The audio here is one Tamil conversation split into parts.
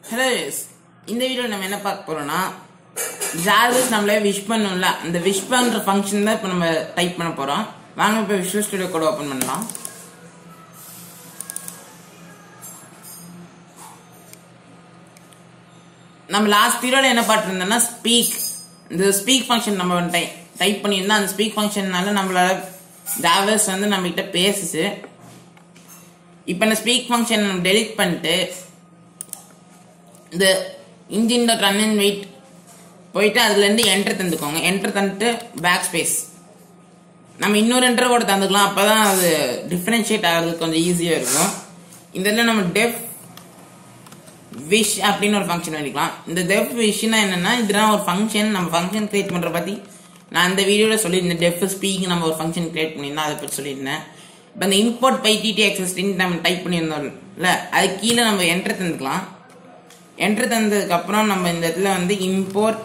ஹலோ இந்த வீடியோவில் நம்ம என்ன பார்க்க போறோம்னா ஜார்விஸ் நம்மளே விஷ் பண்ணோம்ல அந்த விஷ் பண்ற ஃபங்க்ஷன் தான் இப்போ நம்ம டைப் பண்ண போறோம் வாங்க இப்போ விஷுவல் ஸ்டுடியோ கூட ஓப்பன் பண்ணலாம் நம்ம லாஸ்ட் பீரியட்ல என்ன பார்த்துருந்தோம்னா ஸ்பீக் இந்த ஸ்பீக் ஃபங்க்ஷன் நம்ம டைப் பண்ணியிருந்தோம் அந்த ஸ்பீக் ஃபங்க்ஷன்னால நம்மளால ஜாவர்ஸ் வந்து நம்ம கிட்ட பேசுச்சு இப்போ இந்த ஸ்பீக் ஃபங்க்ஷன் நம்ம டெலிட் பண்ணிட்டு இந்த engine dot run and wait போயிட்டு அதுலேருந்து என்டர் தந்துக்கோங்க என்டர் தந்துட்டு பேக் ஸ்பேஸ் நம்ம இன்னொரு என்டர் கூட தந்துக்கலாம் அப்போ தான் அது டிஃப்ரென்ஷியேட் ஆகிறதுக்கு கொஞ்சம் ஈஸியாக இருக்கும் இந்த இதில் நம்ம டெஃப் விஷ் அப்படின்னு ஒரு ஃபங்க்ஷன் பண்ணிக்கலாம் இந்த டெஃப் விஷனா என்னன்னா இதுதான் ஒரு ஃபங்க்ஷன் நம்ம ஃபங்க்ஷன் கிரியேட் பண்ணுற பற்றி நான் அந்த வீடியோவில் சொல்லியிருந்தேன் டெஃப் ஸ்பீக் நம்ம ஒரு ஃபங்க்ஷன் கிரியேட் பண்ணியிருந்தோம் அதை பற்றி சொல்லியிருந்தேன் இப்போ இந்த இம்போர்ட் பை டிடி எக்ஸஸ்டின் நம்ம டைப் பண்ணியிருந்தோம்ல அது கீழே நம்ம என்டர் தந்துக்கலாம் என்டர் தந்ததுக்கு அப்புறம் நம்ம இந்த இடத்துல வந்து இம்போர்ட்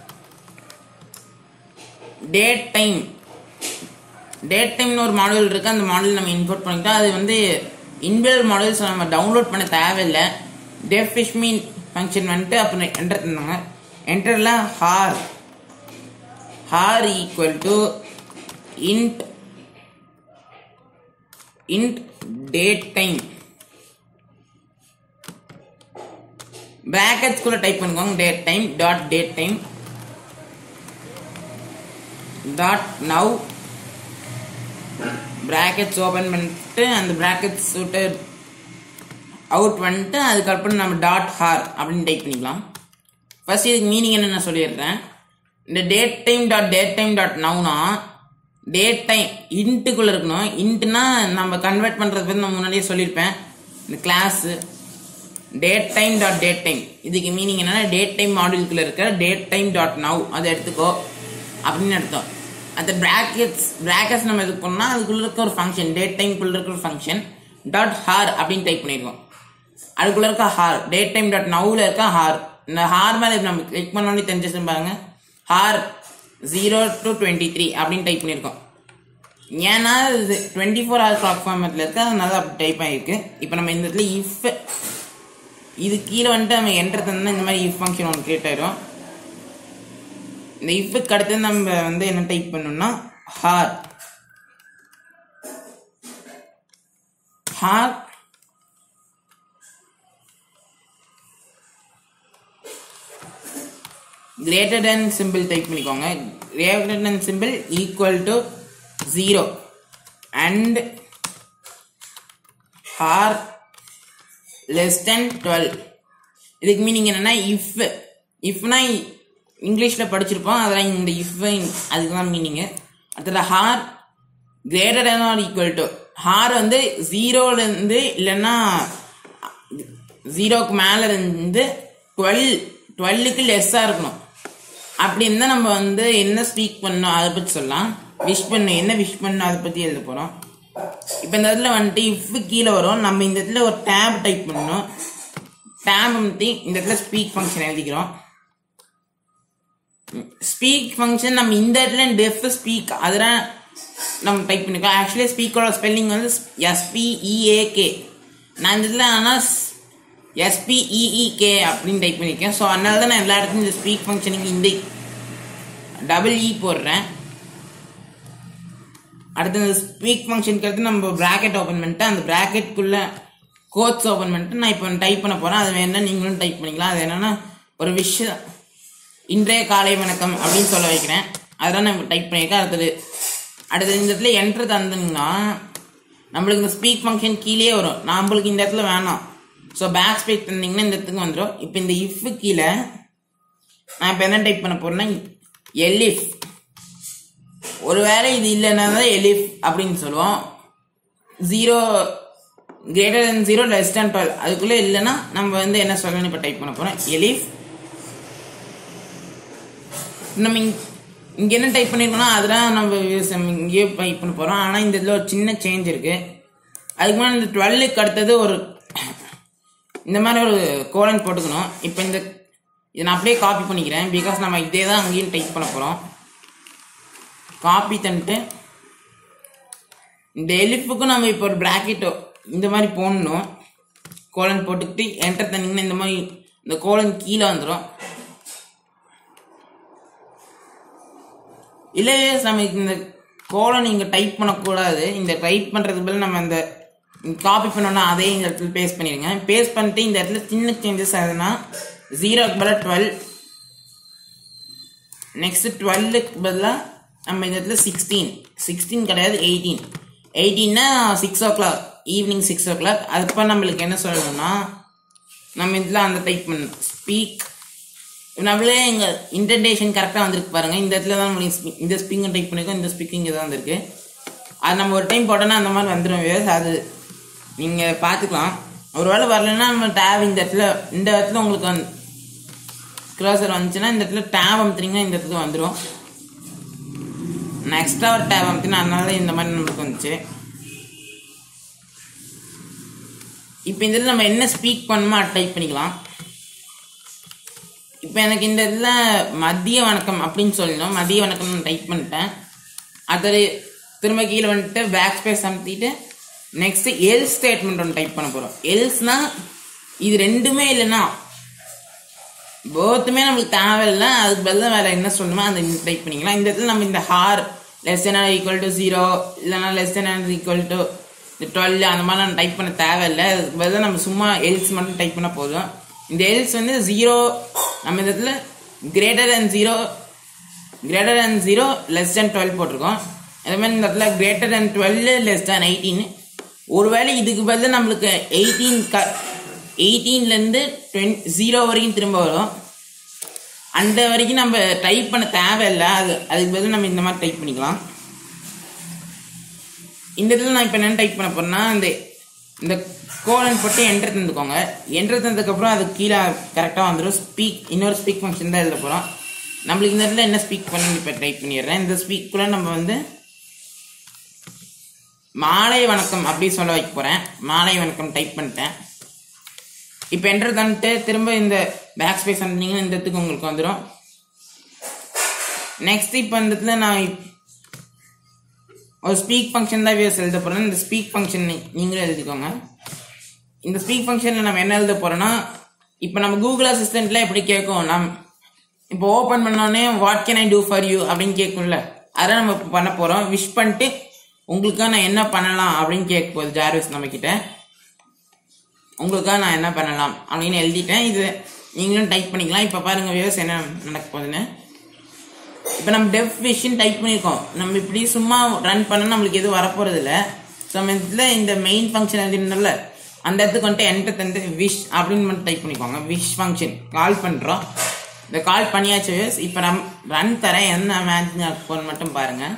டேட் டைம் டேட் டைம்னு ஒரு மாடல் இருக்கு அந்த மாடல் நம்ம இம்போர்ட் பண்ணிக்கிட்டோம் அது வந்து இன்பில் மாடல்ஸ் நம்ம டவுன்லோட் பண்ண தேவையில்லை டெஃப் ஃபிஷ் மீன் ஃபங்க்ஷன் வந்துட்டு அப்புறம் என்டர் தந்தாங்க என்டர்ல hour hour equal to int int date time brackets குள்ள டைப் பண்ணிக்கோங்க date time dot date time dot now brackets open பண்ணிட்டு அந்த brackets விட்டு அவுட் பண்ணிட்டு அதுக்கப்புறம் நம்ம டாட் ஹார் அப்படின்னு டைப் பண்ணிக்கலாம் ஃபர்ஸ்ட் இதுக்கு மீனிங் என்ன நான் சொல்லிடுறேன் இந்த date time dot date time dot நவுனா டேட் டைம் இன்ட்டுக்குள்ள இருக்கணும் இன்ட்டுனா நம்ம கன்வெர்ட் பண்றது பத்தி நான் முன்னாடியே சொல்லியிருப்பேன் இந்த class date time dot date time இதுக்கு மீனிங் என்னன்னா டேட் டைம் மாடியூலுக்குள்ள இருக்க டேட் டைம் டாட் நவ் அதை எடுத்துக்கோ அப்படின்னு அர்த்தம் அந்த பிராக்கெட்ஸ் பிராக்கெட்ஸ் நம்ம இது பண்ணால் அதுக்குள்ள இருக்க ஒரு ஃபங்க்ஷன் டேட் டைம்குள்ள இருக்க ஒரு ஃபங்க்ஷன் டாட் ஹார் அப்படின்னு டைப் பண்ணியிருக்கோம் அதுக்குள்ள இருக்க ஹார் டேட் டைம் டாட் நவ்ல இருக்க ஹார் இந்த ஹார் மேலே நம்ம கிளிக் பண்ணோடனே தெரிஞ்சு பாருங்க hour zero to twenty three அப்படின்னு டைப் பண்ணியிருக்கோம் ஏன்னா இது டுவெண்ட்டி ஃபோர் ஹவர் கிளாக் ஃபார்மேட்டில் இருக்கு அதனால அப்படி டைப் ஆகிருக்கு இப்போ நம்ம இந்த இடத்துல இஃப் இது கீழே வந்துட்டு நம்ம என்டர் தந்தா இந்த மாதிரி இஃப் ஃபங்க்ஷன் ஒன்று கிரியேட் ஆயிடும் இந்த இஃப்க்கு அடுத்து நம்ம வந்து என்ன டைப் பண்ணோம்னா hour hour greater than symbol type பண்ணிக்கோங்க greater than symbol equal to zero and hour less than twelve இதுக்கு மீனிங் என்னன்னா இஃப் இஃப்னா இங்கிலீஷில் படிச்சிருப்போம் அதெல்லாம் இந்த இஃப் அதுக்கு தான் மீனிங்கு அடுத்தது hour greater than or equal to hour வந்து ஜீரோலேருந்து இல்லைன்னா ஜீரோக்கு மேலே இருந்து டுவெல் டுவெல்லுக்கு லெஸ்ஸாக இருக்கணும் அப்படி இருந்தால் நம்ம வந்து என்ன ஸ்பீக் பண்ணோம் அதை பற்றி சொல்லலாம் விஷ் பண்ணணும் என்ன விஷ் பண்ணணும் அதை பற்றி எழுத போகிறோம் இப்போ இந்த இடத்துல வந்துட்டு இஃப் கீழே வரும் நம்ம இந்த இடத்துல ஒரு டேப் டைப் பண்ணணும் டேப் வந்து இந்த இடத்துல ஸ்பீக் ஃபங்க்ஷன் எழுதிக்கிறோம் ஸ்பீக் ஃபங்க்ஷன் நம்ம இந்த இடத்துல டெஃப் ஸ்பீக் அதெல்லாம் நம்ம டைப் பண்ணிருக்கோம் ஆக்சுவலி ஸ்பீக்கோட ஸ்பெல்லிங் வந்து எஸ்பிஇஏகே நான் இந்த இடத்துல ஆனால் எஸ்பிஇஇகே அப்படின்னு டைப் பண்ணியிருக்கேன் ஸோ அதனால தான் நான் எல்லா இடத்துலையும் இந்த ஸ்பீக் ஃபங்க்ஷனுக்கு இந்த டபுள் இ போடுறேன் அடுத்து இந்த ஸ்பீக் ஃபங்க்ஷனுக்கு அடுத்து நம்ம ப்ராக்கெட் ஓப்பன் பண்ணிட்டு அந்த ப்ராக்கெட்குள்ள கோட்ஸ் ஓப்பன் பண்ணிட்டு நான் இப்போ டைப் பண்ண போகிறேன் அது வேணா நீங்களும் டைப் பண்ணிக்கலாம் அது என்னன்னா ஒரு விஷயம் இன்றைய காலை வணக்கம் அப்படின்னு சொல்ல வைக்கிறேன் அதெல்லாம் நான் டைப் பண்ணியிருக்கேன் அடுத்தது அடுத்தது இந்த இடத்துல என்ட்ரு தந்தீங்கன்னா நம்மளுக்கு இந்த ஸ்பீக் ஃபங்க்ஷன் கீழே வரும் நம்மளுக்கு இந்த இடத்துல வேணாம் ஸோ பேக் ஸ்பேஸ் தந்தீங்கன்னா இந்த இடத்துக்கு வந்துடும் இப்போ இந்த இஃப் கீழே நான் இப்போ என்ன டைப் பண்ண போறேன்னா எலிஃப் ஒருவேளை இது இல்லைன்னா தான் எலிஃப் அப்படின்னு சொல்லுவோம் zero greater than zero less than twelve அதுக்குள்ளே இல்லைன்னா நம்ம வந்து என்ன சொல்லணும்னு இப்போ டைப் பண்ண போகிறோம் எலிஃப் நம்ம இங்க இங்கே என்ன டைப் பண்ணியிருக்கோம்னா அதெல்லாம் நம்ம நம்ம இங்கேயே டைப் பண்ண போகிறோம் ஆனால் இந்த இதில் ஒரு சின்ன சேஞ்ச் இருக்குது அதுக்கு முன்னாடி இந்த டுவெல்லுக்கு அடுத்தது ஒரு இந்த மாதிரி ஒரு கோலன் போட்டுக்கணும் இப்போ இந்த இதை நான் அப்படியே காப்பி பண்ணிக்கிறேன் பிகாஸ் நம்ம இதே தான் அங்கேயும் டைப் பண்ண போகிறோம் காப்பி தந்துட்டு இந்த எலிஃபுக்கும் நம்ம இப்போ ஒரு ப்ராக்கெட்டோ இந்த மாதிரி போடணும் கோலன் போட்டுக்கிட்டு என்டர் தந்தீங்கன்னா இந்த மாதிரி இந்த கோலன் கீழே வந்துடும் இல்லை நமக்கு இந்த கோலம் நீங்கள் டைப் பண்ணக்கூடாது இந்த டைப் பண்ணுறதுக்கு பதில் நம்ம இந்த காப்பி பண்ணோம்னா அதே இந்த இடத்துல பேஸ்ட் பண்ணிடுங்க பேஸ்ட் பண்ணிட்டு இந்த இடத்துல சின்ன சேஞ்சஸ் ஆகுதுன்னா ஜீரோக்கு பதிலாக டுவெல் நெக்ஸ்ட் டுவெல்லுக்கு பதிலாக நம்ம இந்த இடத்துல சிக்ஸ்டீன் சிக்ஸ்டீன் கிடையாது எயிட்டீன் எயிட்டீன்னா six o'clock evening six o'clock அதுப்போ நம்மளுக்கு என்ன சொல்லணும்னா நம்ம இதில் அந்த டைப் பண்ணணும் ஸ்பீக் நம்மளே எங்கள் இன்டர்டேஷன் கரெக்டாக வந்திருக்கு பாருங்கள் இந்த இடத்துல தான் நம்மளுக்கு speak- இந்த ஸ்பீக்கர் டைப் பண்ணியிருக்கோம் இந்த ஸ்பீக்கிங் இங்கே தான் வந்திருக்கு அது நம்ம ஒரு டைம் போட்டோன்னா அந்த மாதிரி வந்துடும் வியூஸ் அது நீங்கள் பார்த்துக்கலாம் ஒரு வேளை வரலைன்னா நம்ம டேப் இந்த இடத்துல இந்த இடத்துல உங்களுக்கு வந்து க்ளோசர் வந்துச்சுன்னா இந்த இடத்துல டேப் அமுத்துனீங்கன்னா இந்த இடத்துக்கு வந்துடும் நான் எக்ஸ்ட்ரா ஒரு டேப் அமுத்தினா அதனால தான் இந்த மாதிரி நம்மளுக்கு வந்துச்சு இப்போ இந்த இதில் நம்ம என்ன ஸ்பீக் பண்ணணுமோ அதை டைப் பண்ணிக்கலாம் இப்போ எனக்கு இந்த இதில் மதிய வணக்கம் அப்படின்னு சொல்லணும் மதிய வணக்கம் டைப் பண்ணிட்டேன் அது திரும்ப கீழே வந்துட்டு பேக் ஸ்பேஸ் அமுத்திட்டு நெக்ஸ்ட் எல் ஸ்டேட்மெண்ட் ஒன்று டைப் பண்ண போகிறோம் எல்ஸ்னா இது ரெண்டுமே இல்லைன்னா போத்துமே நம்மளுக்கு தேவையில்லை அதுக்கு பதிலாக வேறு என்ன சொல்லணுமோ அதை டைப் பண்ணிக்கலாம் இந்த இடத்துல நம்ம இந்த hour less than equal to zero இல்லைனா லெஸ் தென் ஈக்குவல் டு இந்த டுவெல் அந்த மாதிரிலாம் டைப் பண்ண தேவையில்லை அதுக்கு பதிலாக நம்ம சும்மா எல்ஸ் மட்டும் டைப் பண்ணால் போதும் இந்த எல்ஸ் வந்து ஜீரோ நம்ம இந்த இடத்துல greater than zero greater than zero less than twelve போட்டிருக்கோம் அதே மாதிரி இந்த இடத்துல greater than twelve less than eighteen ஒருவேளை இதுக்கு பதிலா நம்மளுக்கு எயிட்டீன் க எயிட்டீன்லேருந்து டுவென் ஜீரோ வரைக்கும் திரும்ப வரும் அந்த வரைக்கும் நம்ம டைப் பண்ண தேவையில்லை அது அதுக்கு பதில் நம்ம இந்த மாதிரி டைப் பண்ணிக்கலாம் இந்த இடத்துல நான் இப்போ என்ன டைப் பண்ண போறேன்னா இந்த இந்த கோலன் போட்டு என்ட்ரு தந்துக்கோங்க என்ட்ரு தந்ததுக்கப்புறம் அது கீழே கரெக்டாக வந்துடும் ஸ்பீக் இன்னொரு ஸ்பீக் ஃபங்க்ஷன் தான் எழுத போகிறோம் நம்மளுக்கு இந்த இடத்துல என்ன ஸ்பீக் பண்ணி இப்போ டைப் பண்ணிடுறேன் இந்த ஸ்பீக்குள்ளே நம்ம வந்து மாலை வணக்கம் அப்படி சொல்ல வைக்க போகிறேன் மாலை வணக்கம் டைப் பண்ணிட்டேன் இப்போ என்ட்ரு தந்துட்டு திரும்ப இந்த பேக் ஸ்பேஸ் அனுப்பினீங்கன்னா இந்த இடத்துக்கு உங்களுக்கு வந்துடும் நெக்ஸ்ட் இப்போ இந்த இடத்துல நான் இப்- ஒரு ஸ்பீக் ஃபங்க்ஷன் தான் வியூஸ் எழுத போகிறேன் இந்த ஸ்பீக் ஃபங்க்ஷன் நீங்களும் எழுதிக்கோங்க இந்த ஸ்பீக் ஃபங்க்ஷனில் நம்ம என்ன எழுத போகிறோன்னா இப்போ நம்ம கூகுள் அசிஸ்டண்ட்டில் எப்படி கேட்கும் நம் இப்போ ஓப்பன் பண்ணோடனே what can I do for you அப்படின்னு கேட்கும்ல அதை நம்ம இப்போ பண்ண போகிறோம் விஷ் பண்ணிட்டு உங்களுக்காக நான் என்ன பண்ணலாம் அப்படின்னு கேட்க போகுது ஜார்விஸ் நம்ம கிட்ட உங்களுக்காக நான் என்ன பண்ணலாம் அப்படின்னு எழுதிட்டேன் இது நீங்களும் டைப் பண்ணிக்கலாம் இப்போ பாருங்க வியூஸ் என்ன நடக்க போகுதுன்னு இப்போ நம்ம டெஃப் விஷன் டைப் பண்ணியிருக்கோம் நம்ம இப்படி சும்மா ரன் பண்ண நம்மளுக்கு எதுவும் வரப்போறது இல்லை ஸோ நம்ம இதில் இந்த மெயின் ஃபங்க்ஷன் எழுதிருந்தோம்ல அந்த இடத்துக்கு வந்துட்டு என்கிட்ட தந்து விஷ் அப்படின்னு மட்டும் டைப் பண்ணிக்கோங்க விஷ் ஃபங்க்ஷன் கால் பண்ணுறோம் இந்த கால் பண்ணியாச்சு வியூஸ் இப்போ நம் ரன் தரேன் என்ன மேட்ச் போன்னு மட்டும் பாருங்கள்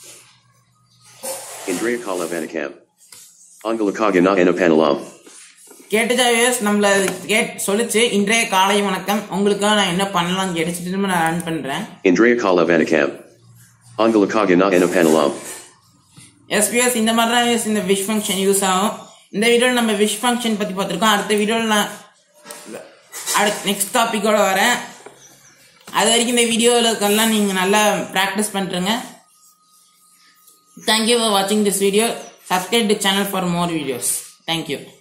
Andrea Kalavanakam. Angalakaga na Enapanalam. கேட்டுச்சா வியூஸ் நம்மள அது கேட் சொல்லுச்சு இன்றைய காலை வணக்கம் உங்களுக்காக நான் என்ன பண்ணலாம்னு கேட்டுச்சு திரும்ப நான் ரன் பண்ணுறேன் Andrea Kalavanakam. Angalakaga na Enapanalam. SPS இந்த மாதிரி தான் use இந்த விஷ் ஃபங்க்ஷன் யூஸ் ஆகும் இந்த வீடியோவில் நம்ம விஷ் ஃபங்க்ஷன் பற்றி பார்த்துருக்கோம் அடுத்த வீடியோவில் நான் அடுத்த நெக்ஸ்ட் டாப்பிக்கோட வரேன் அது வரைக்கும் இந்த வீடியோவுக்கெல்லாம் நீங்கள் நல்லா ப்ராக்டிஸ் பண்ணுறங்க தேங்க்யூ ஃபார் வாட்சிங் this video subscribe to channel for more videos thank you